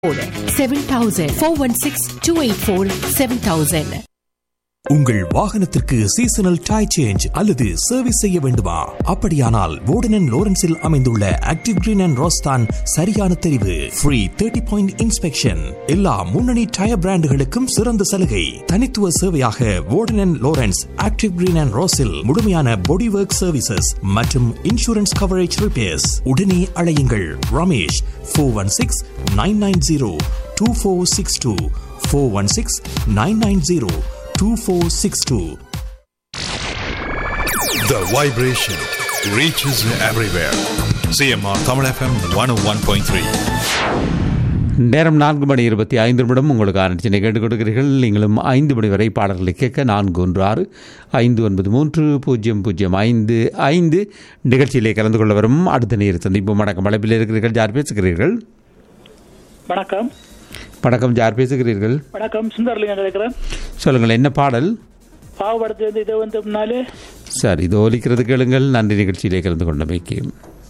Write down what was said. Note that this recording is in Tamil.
Seven thousand four one six two eight four seven thousand உங்கள் வாகனத்திற்கு சீசனல் டை சேஞ்ச் அல்லது சர்வீஸ் செய்ய வேண்டுமா அப்படியானால் வோர்டன் லோரன்ஸில் அமைந்துள்ள ஆக்டிவ் கிரீன் அண்ட் ரோஸ்தான் சரியான தெரிவு ஃப்ரீ தேர்ட்டி பாயிண்ட் இன்ஸ்பெக்ஷன் எல்லா முன்னணி டயர் பிராண்டுகளுக்கும் சிறந்த சலுகை தனித்துவ சேவையாக வோர்டன் லோரன்ஸ் ஆக்டிவ் கிரீன் அண்ட் ரோஸில் முழுமையான பாடி ஒர்க் சர்வீசஸ் மற்றும் இன்சூரன்ஸ் கவரேஜ் ரிப்பேர்ஸ் உடனே அழையுங்கள் Ramesh four one six nine nine zero two four six two four one six nine nine zero 2462. The vibration reaches everywhere. CMR Tamil FM 101.3. நேரம் நான்கு மணி இருபத்தி ஐந்து நிமிடம் உங்களுக்கு ஆரம்பிச்சினை கேட்டுக் கொடுக்கிறீர்கள் நீங்களும் ஐந்து மணி வரை பாடல்களை கேட்க நான்கு ஒன்று ஆறு ஐந்து ஒன்பது மூன்று பூஜ்ஜியம் பூஜ்ஜியம் ஐந்து ஐந்து நிகழ்ச்சியிலே கலந்து கொள்ள வரும் அடுத்த நேர் சந்திப்பு வணக்கம் அழைப்பில் இருக்கிறீர்கள் யார் பேசுகிறீர்கள் வணக்கம் வணக்கம் யார் பேசுகிறீர்கள் வணக்கம் சுந்தர்லிங்கம் கிடைக்கிறேன் சொல்லுங்கள் என்ன பாடல் பாவப்படுத்து வந்து இதை வந்து முன்னாலே சரி இது ஒலிக்கிறது கேளுங்கள் நன்றி நிகழ்ச்சியிலே கலந்து கொண்டமைக்கு